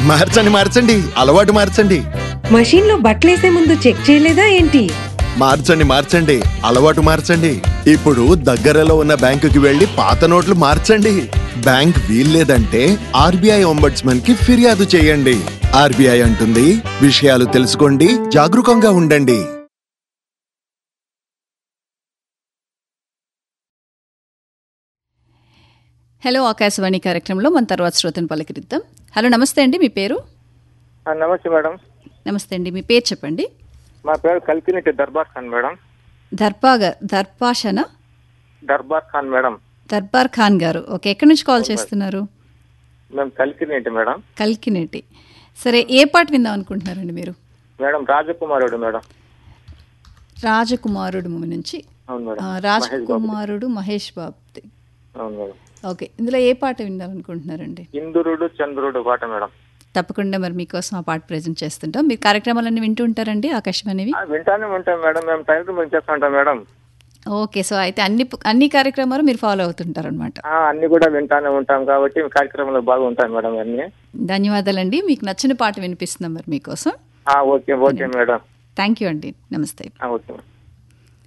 మార్చండి మార్చండి అలవాటు మార్చండి మషీన్ లో బట్టలేసే ముందు చెక్ చేయలేదా ఏంటి మార్చండి మార్చండి అలవాటు మార్చండి ఇప్పుడు దగ్గరలో ఉన్న బ్యాంకుకి వెళ్లి పాత నోట్లు మార్చండి బ్యాంక్ వీల్లేదంటే ఆర్బీఐ ఒంబడ్స్మన్ కి ఫిర్యాదు చేయండి ఆర్బీఐ అంటుంది విషయాలు తెలుసుకోండి జాగరూకంగా ఉండండి హలో ఆకాశవాణి కార్యక్రమంలో మన తర్వాత శ్రోతను పలకరిద్దాం హలో నమస్తే అండి మీ పేరు ఆ, నమస్తే మేడం నమస్తే అండి మీ పేరు చెప్పండి మా పేరు కల్కినెట్టి దర్బార్ ఖాన్ మేడం దర్పాగ దర్పాషన దర్బార్ ఖాన్ మేడం దర్బార్ ఖాన్ గారు ఓకే ఎక్కడి నుంచి కాల్ చేస్తున్నారు మేము కలికినెట్టి మేడం కల్కినేటి సరే ఏ పాట విందాం అనుకుంటున్నారండి మీరు మేడం రాజకుమారుడు మేడం రాజకుమారుడు మూవీ నుంచి అవును మేడం ఆ, మహేష్ బాబు. రాజకుమారుడు మహేష్ బాబుది అవును మేడం ఓకే ఇందులో ఏ పాట విందామనుకుంటున్నారండి ఇంద్రుడు చంద్రుడు పాట మేడం తప్పకుండా మరి మీకోసం ఆ పాట ప్రజెంట్ చేస్తుంటాం మీరు కార్యక్రమాలన్నీ వింటూ ఉంటారండి ఆకాశవాణివి ఆ, వింటానే ఉంటాం మేడం మేము టైం మేము చేస్తుంటాం మేడం ఓకే సో అయితే అన్ని అన్ని కార్యక్రమాలు మీరు ఫాలో అవుతుంటారనమాట ఆ, అన్ని కూడా వింటానే ఉంటాం కాబట్టి మీ కార్యక్రమంలో బాగా ఉంటాయి మేడం అన్ని ధన్యవాదాలండి మీకు నచ్చిన పాట వినిపిస్తున్నాం మరి మీకోసం ఆ, okay okay madam thank you అండి నమస్తే ఆ, ఓకే మేడం